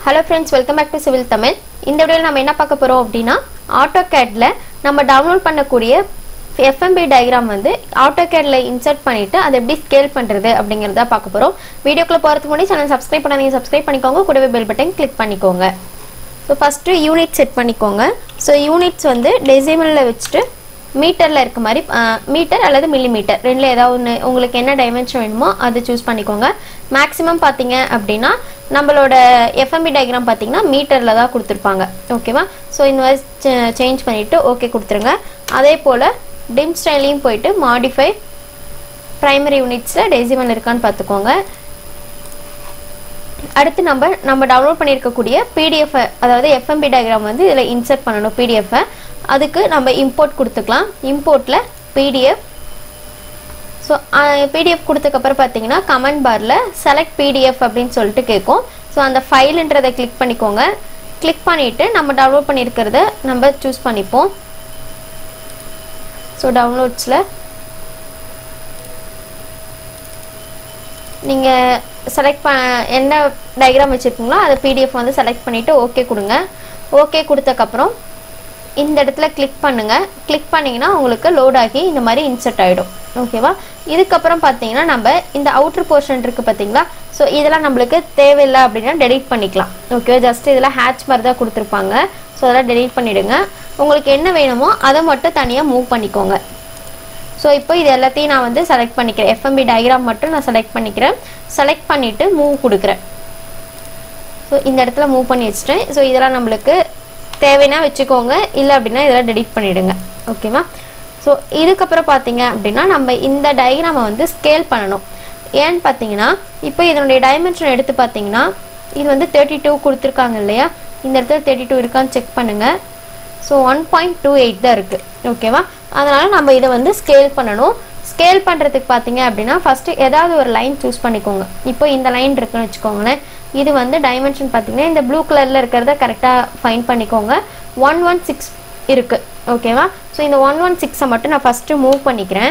hello friends welcome back to civil Tamil இந்த வீடியோவில் நம்ம என்ன பார்க்க போகிறோம் அப்படின்னா ஆட்டோ கேட்ல நம்ம டவுன்லோட் பண்ணக்கூடிய எஃப்எம்பி டயக்ராம் வந்து ஆட்டோ கேட்ல இன்சர்ட் பண்ணிட்டு அதை எப்படி ஸ்கேல் பண்ணுறது அப்படிங்கிறத பார்க்க போகிறோம் வீடியோக்குள்ள போகிறதுக்கு முன்னாடி சேனல் சப்ஸ்கிரைப் பண்ணாதீங்க சப்ஸ்கிரைப் பண்ணிக்கோங்க கூடவே பெல் பட்டன் கிளிக் பண்ணிக்கோங்க ஸோ ஃபஸ்ட்டு யூனிட் செட் பண்ணிக்கோங்க ஸோ யூனிட்ஸ் வந்து டெசிமலில் வச்சுட்டு மீட்டரில் இருக்க மாதிரி மீட்டர் அல்லது மில்லி மீட்டர் ரெண்டில் ஏதாவது ஒன்று உங்களுக்கு என்ன டைமென்ஷன் வேணுமோ அதை சூஸ் பண்ணிக்கோங்க மேக்ஸிமம் பார்த்தீங்க அப்படின்னா நம்மளோட எஃப்எம்பி டயக்ராம் பார்த்தீங்கன்னா மீட்டரில் தான் கொடுத்துருப்பாங்க ஓகேவா ஸோ இந்த மாதிரி சேஞ்ச் பண்ணிவிட்டு ஓகே கொடுத்துருங்க அதே போல் டிம் ஸ்டைலையும் போயிட்டு மாடிஃபை ப்ரைமரி யூனிட்ஸில் டெசிமல் இருக்கான்னு பார்த்துக்கோங்க அடுத்து நம்ம நம்ம டவுன்லோட் பண்ணியிருக்கக்கூடிய பிடிஎஃப் அதாவது எஃப்எம்பி டயக்ராம் வந்து இதில் இன்சர்ட் பண்ணணும் பிடிஎஃப்பை அதுக்கு நம்ம இம்போர்ட் கொடுத்துக்கலாம் இம்போர்ட்டில் பிடிஎஃப் ஸோ பிடிஎஃப் கொடுத்ததுக்கப்புறம் பார்த்தீங்கன்னா கமெண்ட் பாரில் செலக்ட் பிடிஎஃப் அப்படின்னு சொல்லிட்டு கேட்கும் ஸோ அந்த ஃபைலுன்றதை கிளிக் பண்ணிக்கோங்க கிளிக் பண்ணிவிட்டு நம்ம டவுன்லோட் பண்ணியிருக்கிறத நம்ம சூஸ் பண்ணிப்போம் ஸோ டவுன்லோட்ஸில் நீங்கள் செலக்ட் ப என்ன டயக்ராம் வச்சுருக்கீங்களோ அதை பிடிஎஃப் வந்து செலக்ட் பண்ணிவிட்டு ஓகே கொடுங்க ஓகே கொடுத்தக்கப்புறம் இந்த இடத்துல கிளிக் பண்ணுங்கள் கிளிக் பண்ணிங்கன்னா உங்களுக்கு லோட் ஆகி இந்த மாதிரி இன்சர்ட் ஆகிடும் ஓகேவா இதுக்கப்புறம் பார்த்தீங்கன்னா நம்ம இந்த அவுட்ரு போர்ஷன் இருக்குது பார்த்தீங்களா ஸோ இதெல்லாம் நம்மளுக்கு தேவையில்லை அப்படின்னா டெலீட் பண்ணிக்கலாம் ஓகேவா ஜஸ்ட் இதில் ஹேட்ச் மாதிரி தான் கொடுத்துருப்பாங்க ஸோ அதெல்லாம் டெலீட் பண்ணிவிடுங்க உங்களுக்கு என்ன வேணுமோ அதை மட்டும் தனியாக மூவ் பண்ணிக்கோங்க ஸோ இப்போ இது எல்லாத்தையும் நான் வந்து செலக்ட் பண்ணிக்கிறேன் எஃப்எம்பி டயக்ராம் மட்டும் நான் செலக்ட் பண்ணிக்கிறேன் செலக்ட் பண்ணிவிட்டு மூவ் கொடுக்குறேன் ஸோ இந்த இடத்துல மூவ் பண்ணி வச்சுட்டேன் ஸோ இதெல்லாம் நம்மளுக்கு தேவைன்னா வச்சுக்கோங்க இல்லை அப்படின்னா இதெல்லாம் டெலிட் பண்ணிவிடுங்க ஓகேவா ஸோ இதுக்கப்புறம் பார்த்தீங்க அப்படின்னா நம்ம இந்த டயக்ராமை வந்து ஸ்கேல் பண்ணணும் ஏன்னு பார்த்தீங்கன்னா இப்போ இதனுடைய டைமென்ஷன் எடுத்து பார்த்தீங்கன்னா இது வந்து தேர்ட்டி டூ கொடுத்துருக்காங்க இல்லையா இந்த இடத்துல தேர்ட்டி டூ இருக்கான்னு செக் பண்ணுங்கள் so one point two eight தான் இருக்குது ஓகேவா அதனால் நம்ம இதை வந்து ஸ்கேல் பண்ணணும் ஸ்கேல் பண்ணுறதுக்கு பார்த்தீங்க அப்படின்னா ஃபஸ்ட்டு ஏதாவது ஒரு லைன் சூஸ் பண்ணிக்கோங்க இப்போ இந்த லைன் இருக்குன்னு வச்சுக்கோங்களேன் இது வந்து டைமென்ஷன் பார்த்தீங்கன்னா இந்த ப்ளூ கலரில் இருக்கிறத கரெக்டாக ஃபைன் பண்ணிக்கோங்க ஒன் ஒன் சிக்ஸ் இருக்குது ஓகேவா ஸோ இந்த ஒன் ஒன் சிக்ஸை மட்டும் நான் ஃபஸ்ட்டு மூவ் பண்ணிக்கிறேன்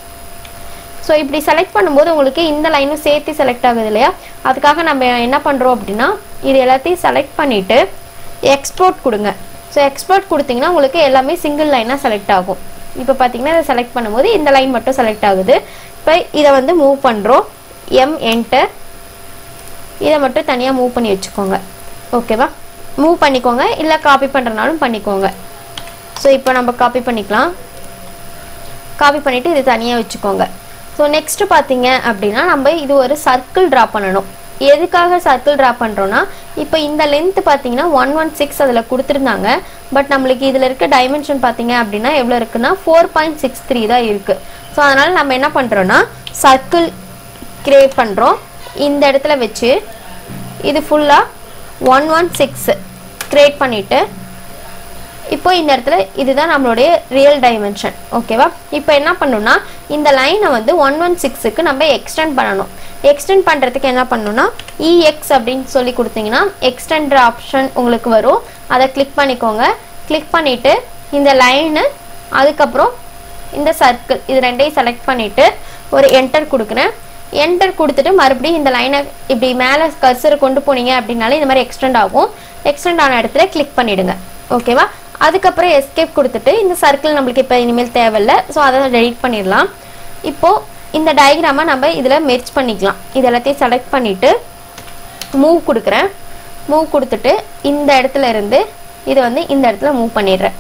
ஸோ இப்படி செலக்ட் பண்ணும்போது உங்களுக்கு இந்த லைனும் சேர்த்து செலக்ட் ஆகுது இல்லையா அதுக்காக நம்ம என்ன பண்ணுறோம் அப்படின்னா இது எல்லாத்தையும் செலக்ட் பண்ணிவிட்டு எக்ஸ்போர்ட் கொடுங்க ஸோ எக்ஸ்போர்ட் கொடுத்தீங்கன்னா உங்களுக்கு எல்லாமே சிங்கிள் லைனாக செலக்ட் ஆகும் இப்போ பார்த்தீங்கன்னா இதை செலக்ட் பண்ணும்போது இந்த லைன் மட்டும் செலக்ட் ஆகுது இப்போ இதை வந்து மூவ் பண்ணுறோம் எம் என்டர் இதை மட்டும் தனியாக மூவ் பண்ணி வச்சுக்கோங்க ஓகேவா மூவ் பண்ணிக்கோங்க இல்லை காப்பி பண்ணுறனாலும் பண்ணிக்கோங்க ஸோ இப்போ நம்ம காப்பி பண்ணிக்கலாம் காப்பி பண்ணிவிட்டு இது தனியாக வச்சுக்கோங்க ஸோ நெக்ஸ்ட்டு பார்த்தீங்க அப்படின்னா நம்ம இது ஒரு சர்க்கிள் ட்ரா பண்ணணும் எதுக்காக சர்க்கிள் ட்ரா பண்ணுறோன்னா இப்போ இந்த லென்த் பார்த்தீங்கன்னா ஒன் ஒன் சிக்ஸ் அதில் கொடுத்துருந்தாங்க பட் நம்மளுக்கு இதில் இருக்க டைமென்ஷன் பார்த்தீங்க அப்படின்னா எவ்வளோ இருக்குன்னா ஃபோர் பாயிண்ட் சிக்ஸ் த்ரீ தான் இருக்குது ஸோ அதனால் நம்ம என்ன பண்ணுறோன்னா சர்க்கிள் கிரியேட் பண்ணுறோம் இந்த இடத்துல வச்சு இது ஃபுல்லாக ஒன் ஒன் சிக்ஸ் கிரியேட் பண்ணிவிட்டு இப்போ இந்த இடத்துல இதுதான் நம்மளுடைய ரியல் டைமென்ஷன் ஓகேவா இப்போ என்ன பண்ணணும்னா இந்த லைனை வந்து ஒன் ஒன் சிக்ஸுக்கு நம்ம எக்ஸ்டெண்ட் பண்ணணும் எக்ஸ்டெண்ட் பண்ணுறதுக்கு என்ன பண்ணணும்னா இஎக்ஸ் அப்படின்னு சொல்லி கொடுத்தீங்கன்னா எக்ஸ்டெண்டர் ஆப்ஷன் உங்களுக்கு வரும் அதை கிளிக் பண்ணிக்கோங்க கிளிக் பண்ணிவிட்டு இந்த லைனு அதுக்கப்புறம் இந்த சர்க்கிள் இது ரெண்டையும் செலக்ட் பண்ணிவிட்டு ஒரு என்டர் கொடுக்குறேன் என்டர் கொடுத்துட்டு மறுபடியும் இந்த லைனை இப்படி மேலே கர்சர் கொண்டு போனீங்க அப்படின்னாலே இந்த மாதிரி எக்ஸ்டெண்ட் ஆகும் எக்ஸ்டெண்ட் ஆன இடத்துல கிளிக் பண்ணிவிடுங்க ஓகேவா அதுக்கப்புறம் எஸ்கேப் கொடுத்துட்டு இந்த சர்க்கிள் நம்மளுக்கு இப்போ இனிமேல் தேவையில்லை ஸோ அதை டெலிட் பண்ணிடலாம் இப்போது இந்த டயக்ராமை நம்ம இதில் மெர்ச் பண்ணிக்கலாம் இது எல்லாத்தையும் செலக்ட் பண்ணிவிட்டு மூவ் கொடுக்குறேன் மூவ் கொடுத்துட்டு இந்த இடத்துல இருந்து இதை வந்து இந்த இடத்துல மூவ் பண்ணிடுறேன்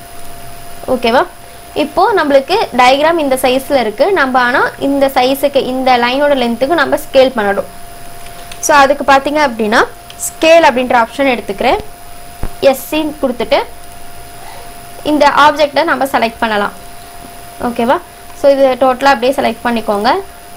ஓகேவா இப்போது நம்மளுக்கு டயக்ராம் இந்த சைஸில் இருக்குது நம்ம ஆனால் இந்த சைஸுக்கு இந்த லைனோட லென்த்துக்கு நம்ம ஸ்கேல் பண்ணணும் ஸோ அதுக்கு பார்த்தீங்க அப்படின்னா ஸ்கேல் அப்படின்ற ஆப்ஷன் எடுத்துக்கிறேன் எஸ்சின்னு கொடுத்துட்டு இந்த ஆப்ஜெக்டை நம்ம செலக்ட் பண்ணலாம் ஓகேவா ஸோ இது டோட்டலாக அப்படியே செலக்ட் பண்ணிக்கோங்க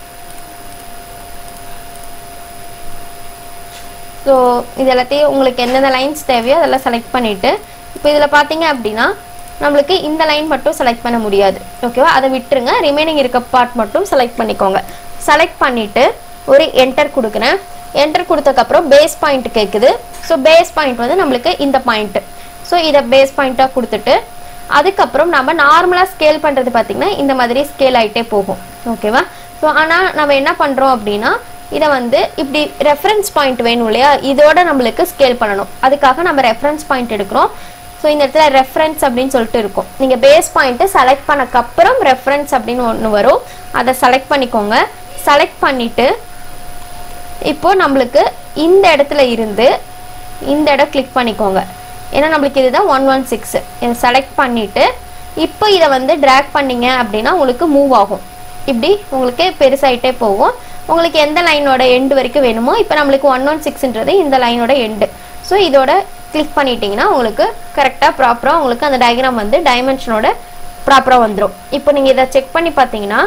ஸோ இது எல்லாத்தையும் உங்களுக்கு எந்தெந்த லைன்ஸ் தேவையோ அதெல்லாம் செலக்ட் பண்ணிவிட்டு இப்போ இதில் பார்த்தீங்க அப்படின்னா நம்மளுக்கு இந்த லைன் மட்டும் செலக்ட் பண்ண முடியாது ஓகேவா அதை விட்டுருங்க ரிமைனிங் இருக்க பார்ட் மட்டும் செலக்ட் பண்ணிக்கோங்க செலக்ட் பண்ணிவிட்டு ஒரு என்டர் கொடுக்குறேன் என்டர் கொடுத்ததுக்கப்புறம் பேஸ் பாயிண்ட் கேட்குது ஸோ பேஸ் பாயிண்ட் வந்து நம்மளுக்கு இந்த பாயிண்ட்டு ஸோ இதை பேஸ் பாயிண்ட்டாக கொடுத்துட்டு அதுக்கப்புறம் நம்ம நார்மலாக ஸ்கேல் பண்ணுறது பார்த்திங்கன்னா இந்த மாதிரி ஸ்கேல் ஆகிட்டே போகும் ஓகேவா ஸோ ஆனால் நம்ம என்ன பண்ணுறோம் அப்படின்னா இதை வந்து இப்படி ரெஃபரன்ஸ் பாயிண்ட் வேணும் இல்லையா இதோட நம்மளுக்கு ஸ்கேல் பண்ணணும் அதுக்காக நம்ம ரெஃபரன்ஸ் பாயிண்ட் எடுக்கிறோம் ஸோ இந்த இடத்துல ரெஃபரன்ஸ் அப்படின்னு சொல்லிட்டு இருக்கும் நீங்கள் பேஸ் பாயிண்ட்டு செலக்ட் பண்ணக்கப்புறம் ரெஃபரன்ஸ் அப்படின்னு ஒன்று வரும் அதை செலக்ட் பண்ணிக்கோங்க செலக்ட் பண்ணிவிட்டு இப்போ நம்மளுக்கு இந்த இடத்துல இருந்து இந்த இடம் கிளிக் பண்ணிக்கோங்க ஏன்னா நம்மளுக்கு இதுதான் ஒன் ஒன் சிக்ஸ் இதை செலக்ட் பண்ணிவிட்டு இப்போ இதை வந்து ட்ராக் பண்ணீங்க அப்படின்னா உங்களுக்கு மூவ் ஆகும் இப்படி உங்களுக்கு பெருசாயிட்டே போகும் உங்களுக்கு எந்த லைனோட எண்டு வரைக்கும் வேணுமோ இப்போ நம்மளுக்கு ஒன் ஒன் சிக்ஸ்ன்றது இந்த லைனோட எண்டு ஸோ இதோட கிளிக் பண்ணிட்டீங்கன்னா உங்களுக்கு கரெக்டாக ப்ராப்பராக உங்களுக்கு அந்த டயக்ராம் வந்து டைமென்ஷனோட ப்ராப்பராக வந்துடும் இப்போ நீங்கள் இதை செக் பண்ணி பார்த்தீங்கன்னா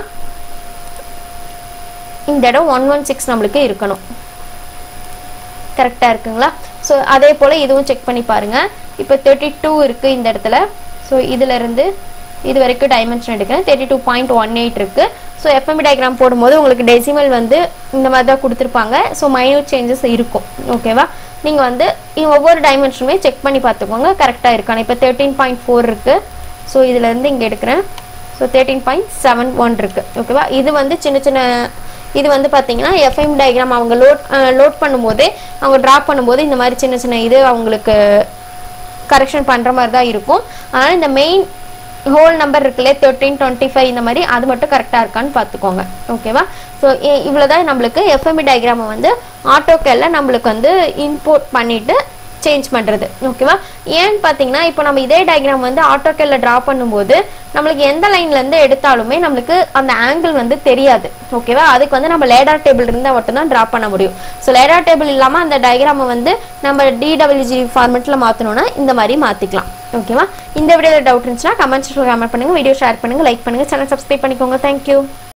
இந்த இடம் ஒன் ஒன் சிக்ஸ் நம்மளுக்கு இருக்கணும் கரெக்டாக இருக்குங்களா ஸோ அதே போல் இதுவும் செக் பண்ணி பாருங்கள் இப்போ தேர்ட்டி டூ இருக்குது இந்த இடத்துல ஸோ இதிலிருந்து இது வரைக்கும் டைமென்ஷன் எடுக்கிறேன் thirty two point one eight இருக்குது ஸோ எஃப்எம்பி டயக்ராம் போடும்போது உங்களுக்கு டெசிமல் வந்து இந்த மாதிரி தான் கொடுத்துருப்பாங்க ஸோ மைனூட் சேஞ்சஸ் இருக்கும் ஓகேவா நீங்கள் வந்து இ- ஒவ்வொரு டைமென்ஷனுமே செக் பண்ணி பார்த்துக்கோங்க கரெக்டாக இருக்கானு இப்போ தேர்ட்டீன் பாயிண்ட் ஃபோர் இருக்குது ஸோ இதுலேருந்து இங்கே எடுக்கிறேன் so thirteen point seven one இருக்குது ஓகேவா இது வந்து சின்ன சின்ன இது வந்து பார்த்தீங்கன்னா எஃப்எம் டயக்ராம் அவங்க லோட் லோட் பண்ணும்போதே அவங்க ட்ராப் பண்ணும்போது இந்த மாதிரி சின்ன சின்ன இது அவங்களுக்கு கரெக்ஷன் பண்ணுற மாதிரி தான் இருக்கும் அதனால் இந்த மெயின் ஹோல் நம்பர் இருக்குல்ல தேர்ட்டீன் டுவெண்ட்டி ஃபைவ் இந்த மாதிரி அது மட்டும் கரெக்டாக இருக்கான்னு பார்த்துக்கோங்க ஓகேவா ஸோ இவ்வளோதான் நம்மளுக்கு எஃப்எம்பி டயக்ராமை வந்து ஆட்டோக்கேல நம்மளுக்கு வந்து இம்போர்ட் பண்ணிட்டு சேஞ்ச் பண்ணுறது ஓகேவா ஏன்னு பார்த்தீங்கன்னா இப்போ நம்ம இதே டயக்ராம் வந்து ஆட்டோக்கேல ட்ரா பண்ணும்போது நம்மளுக்கு எந்த லைன்லேருந்து எடுத்தாலுமே நம்மளுக்கு அந்த ஆங்கிள் வந்து தெரியாது ஓகேவா அதுக்கு வந்து நம்ம லேடார் டேபிள் இருந்தால் மட்டும்தான் ட்ரா பண்ண முடியும் ஸோ லேடார் டேபிள் இல்லாமல் அந்த டயக்ராமை வந்து நம்ம டிடபிள்யூஜி ஃபார்மெட்டில் மாற்றணும்னா இந்த மாதிரி மாற்றிக்கலாம் ஓகேவா இந்த வீடியோவில் டவுட் இருந்துச்சுன்னா கமெண்ட்ஸ் கமெண்ட் பண்ணுங்கள் வீடியோ ஷேர் பண்ணுங்கள் லைக் பண்ணுங்கள் சேனல் சப்ஸ்கிரைப் பண்ணிக்கோங்க தேங்க்யூ